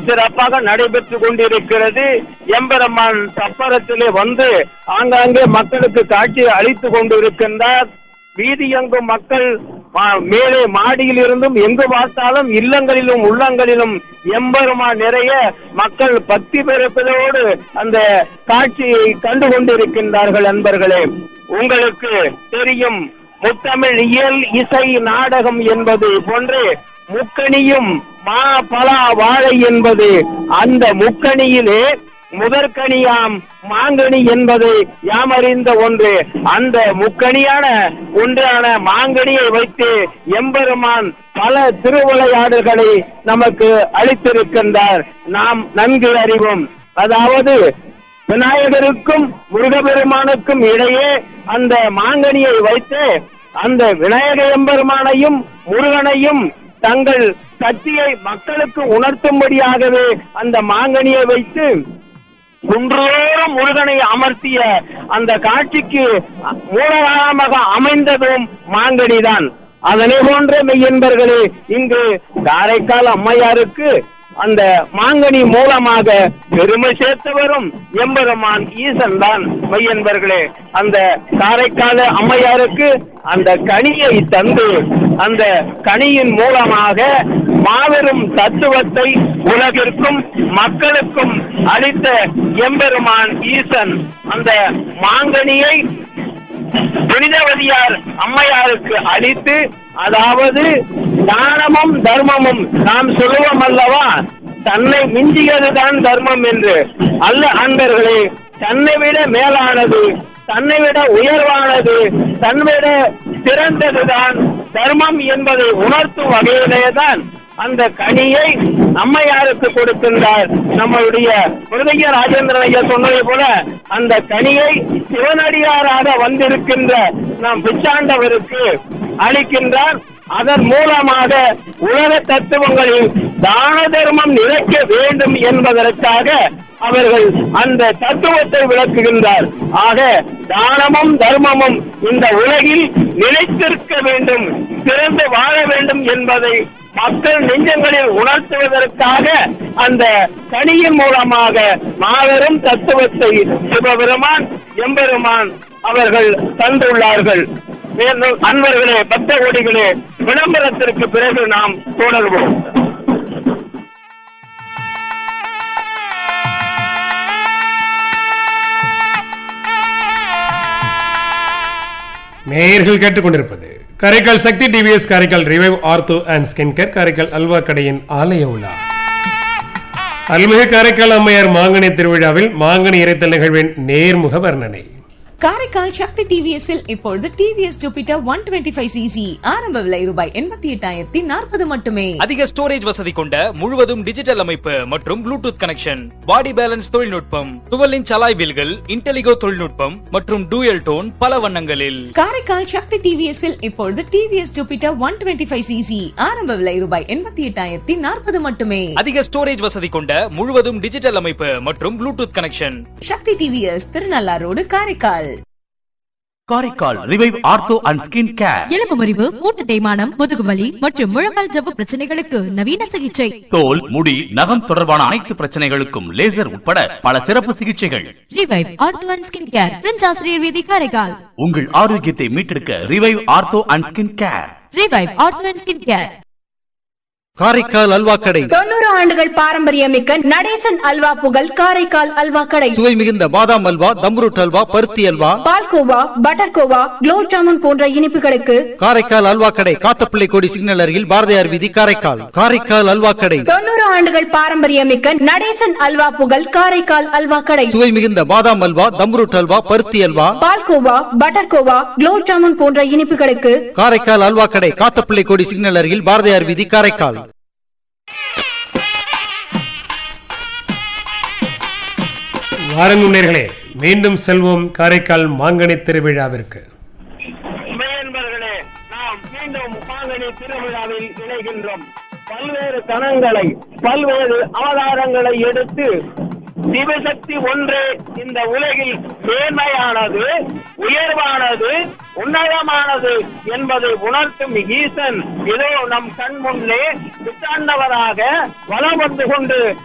சிறப்பாக நடைபெற்று கொண்டிருக்கிறது எம்பெருமான் சப்பரத்திலே வந்து ஆங்காங்கே மக்களுக்கு காட்சி அளித்து கொண்டிருக்கின்றார் வீதியெங்கும் மக்கள் மா- மேலே மாடியில் இருந்தும் எங்கு பார்த்தாலும் இல்லங்களிலும் உள்ளங்களிலும் எம்பெருமான் நிறைய மக்கள் பக்தி பெருப்பதோடு அந்த காட்சியை கண்டு கொண்டிருக்கின்றார்கள் அன்பர்களே உங்களுக்கு தெரியும் முத்தமிழ் இயல் இசை நாடகம் என்பது போன்று முக்கணியும் மா பலா வாழை என்பது அந்த முக்கணியிலே முதற்கனியாம் மாங்கனி என்பது யாமறிந்த ஒன்று அந்த முக்கணியான ஒன்றான மாங்கனியை வைத்து எம்பெருமான் பல திருவிளையாடுகளை நமக்கு அளித்திருக்கின்றார் நாம் நன்கு அறிவோம் அதாவது விநாயகருக்கும் முருகபெருமானுக்கும் இடையே அந்த மாங்கனியை வைத்து அந்த விநாயக எம்பெருமானையும் முருகனையும் தங்கள் சக்தியை மக்களுக்கு உணர்த்தும்படியாகவே அந்த மாங்கனியை வைத்து குன்றோறும் முருகனை அமர்த்திய அந்த காட்சிக்கு மூலகாலமாக அமைந்ததும் மாங்கனிதான் அதனை போன்ற மெய்யன்பர்களே இங்கு காரைக்கால் அம்மையாருக்கு அந்த மாங்கனி மூலமாக பெருமை சேர்த்தவரும் எம்பெருமான் ஈசன் தான் மெய்யன்பர்களே அந்த காரைக்கால அம்மையாருக்கு அந்த கனியை தந்து அந்த கனியின் மூலமாக மாபெரும் தத்துவத்தை உலகிற்கும் மக்களுக்கும் அளித்த எம்பெருமான் ஈசன் அந்த மாங்கனியை புனிதவதியார் அம்மையாருக்கு அளித்து அதாவது தானமும் தர்மமும் நாம் சொல்லுவோம் அல்லவா தன்னை மிஞ்சியதுதான் தர்மம் என்று அல்ல அன்பர்களே தன்னை விட மேலானது தன்னை விட உயர்வானது தன்னை விட சிறந்ததுதான் தர்மம் என்பதை உணர்த்தும் வகையிலேதான் அந்த கனியை அம்மையாருக்கு கொடுக்கின்றார் நம்மளுடைய மிருதய ராஜேந்திரன் ஐயா சொன்னதை போல அந்த கனியை சிவனடியாராக வந்திருக்கின்ற நாம் பிச்சாண்டவருக்கு அளிக்கின்றார் அதன் மூலமாக உலக தத்துவங்களில் தான தர்மம் நிலைக்க வேண்டும் என்பதற்காக அவர்கள் அந்த தத்துவத்தை விளக்குகின்றார் ஆக தானமும் தர்மமும் இந்த உலகில் நிலைத்திருக்க வேண்டும் சிறந்து வாழ வேண்டும் என்பதை மக்கள் நெஞ்சங்களில் உணர்த்துவதற்காக அந்த கனியின் மூலமாக மாபெரும் தத்துவத்தை சிவபெருமான் எம்பெருமான் அவர்கள் தந்துள்ளார்கள் மேலும் அன்பர்களே பக்த கோடிகளே விளம்பரத்திற்கு பிறகு நாம் தொடர்வோம் நேயர்கள் கேட்டுக்கொண்டிருப்பது Karaikal Sakthi TVS Karaikal revive ortho and skin care Karaikal halwa கடையின் ஆலய உலா அருள்மிகு காரைக்கால் அம்மையார் மாங்கனி திருவிழாவில் மாங்கனி இறைத்தல் நிகழ்வின் நேர்முக வர்ணனை காரைக்கால் சக்தி டிவிஎஸ்ஸில் இப்பொழுது TVS Jupiter one twenty five CC ஆரம்ப விலை ரூபாய் எண்பத்தி எட்டாயிரத்தி நாற்பது மட்டுமே அதிக ஸ்டோரேஜ் வசதி கொண்ட முழுவதும் டிஜிட்டல் அமைப்பு மற்றும் ப்ளூடூத் கனெக்ஷன் பாடி பேலன்ஸ் தொழில்நுட்பம் டுவெல் இன்ச் அலாய் வீல்கள் இன்டெலிகோ தொழில்நுட்பம் மற்றும் டூயல் டோன் பல வண்ணங்களில் காரைக்கால் சக்தி டிவிஎஸ்ஸில் இப்பொழுது TVS Jupiter one twenty five CC ஆரம்ப விலை ரூபாய் எண்பத்தி எட்டாயிரத்தி நாற்பது மட்டுமே அதிக ஸ்டோரேஜ் வசதி கொண்ட முழுவதும் டிஜிட்டல் அமைப்பு மற்றும் bluetooth connection Sakthi TVS Thirunallar road Karaikal Karaikal revive ortho and skin care எலும்பு முறிவு மூட்டு தேய்மானம் முதுகுவலி மற்றும் முழங்கால் ஜவ்வு பிரச்சனைகளுக்கு நவீன சிகிச்சை தோல் முடி நகம் தொடர்பான அனைத்து பிரச்சனைகளுக்கும் லேசர் உட்பட பல சிறப்பு சிகிச்சைகள் revive ortho and skin care French ஆசிரியர் வீதி காரைக்கால் உங்கள் ஆரோக்கியத்தை மீட்டெடுக்க revive ortho and skin care revive ortho and skin care Karaikal halwa கடை தொண்ணூறு ஆண்டுகள் பாரம்பரியமிக்க நடேசன் அல்வா புகழ் காரைக்கால் அல்வா கடை சுவை மிகுந்த பாதாம் அல்வா தம்ரூட் அல்வா பருத்தி அல்வா பால்கோவா பட்டர் கோவா குலோப் ஜாமுன் போன்ற இனிப்புகளுக்கு காரைக்கால் அல்வா கடை காத்தப்பிள்ளை கோடி சிக்னல் அருகில் பாரதியார் வீதி காரைக்கால் காரைக்கால் அல்வா கடை தொண்ணூறு ஆண்டுகள் பாரம்பரியமிக்க நடேசன் அல்வா புகழ் காரைக்கால் அல்வா கடை சுவை மிகுந்த பாதாம் அல்வா தம்ரூட் அல்வா பருத்தி அல்வா பால்கோவா பட்டர் கோவா குலோப் ஜாமுன் போன்ற இனிப்புகளுக்கு காரைக்கால் அல்வா கடை காத்தப்பிள்ளை கோடி சிக்னல் அருகில் பாரதியார் வீதி காரைக்கால் வாருங்கள் நேயர்களே மீண்டும் செல்வோம் காரைக்கால் மாங்கனி திருவிழாவிற்கு மெய்யன்பர்களே நாம் மீண்டும் மாங்கனி திருவிழாவில் இணைகின்றோம் பல்வேறு கணங்களை பல்வேறு அவதாரங்களை எடுத்து சிவசக்தி ஒன்றே இந்த உலகில் மேன்மையானது உயர்வானது உன்னதமானது என்பதை உணர்த்தும் ஈசன் இதோ நம் கண் முன்னே பிச்சாண்டவராக வலம் வந்து கொண்டு